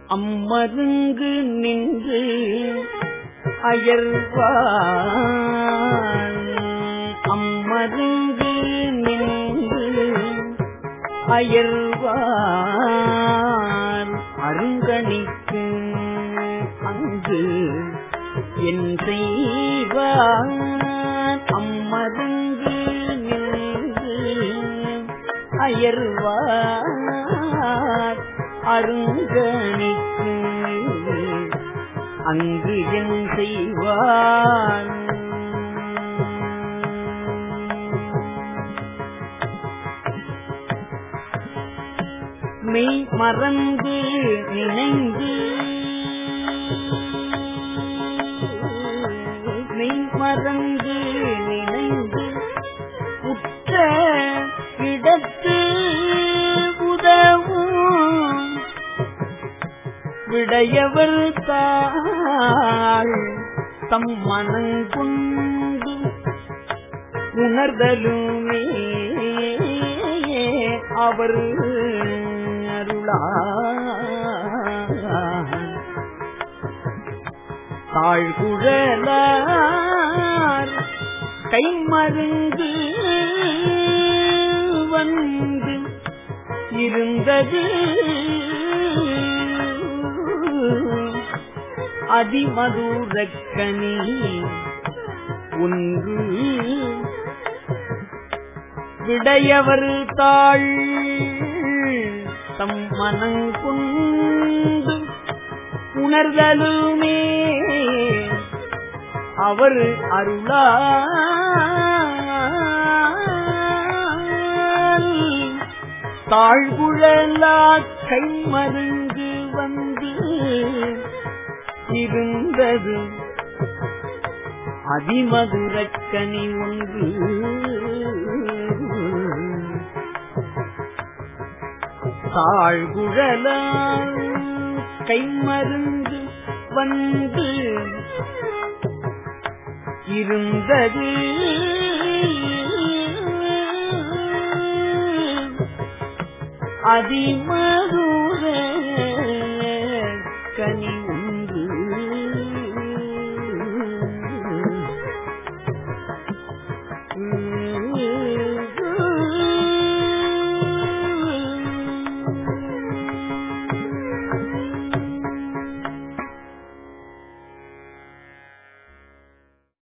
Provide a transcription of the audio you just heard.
அம்மருங்கு நின்று அயர்வான் அம்மருங்கு நின்று அயர்வான் அருங்கணிக்கு அங்கு என் செய்வான் அம்மருங்கு நின்று அயர்வார் அருங்கணிக்கு அங்கு என் செய்வான் மெய் மறந்து நினைந்து மெய் மறந்து நினைந்து உற்ற இடத்து உதவும் விடையவர் தாள் தம் மனங்குண்டு உணர்தலுமே அவர் அருளா தாழ்குழலார் கைமருந்து வந்து இருந்தது அதிமதுரக்கனி ஒன்று விடையவர் தாள் தம் மனங்குண்டு உணர்தலுமே அவர் அருளால் தாழ்குழலா கைமருந்து வந்து இருந்தது அதிமதுரக்கனி ஒன்று தாழ்குழலால் கைமருந்து வந்து இருந்தது அதிமதுர கனி உண்டு உம்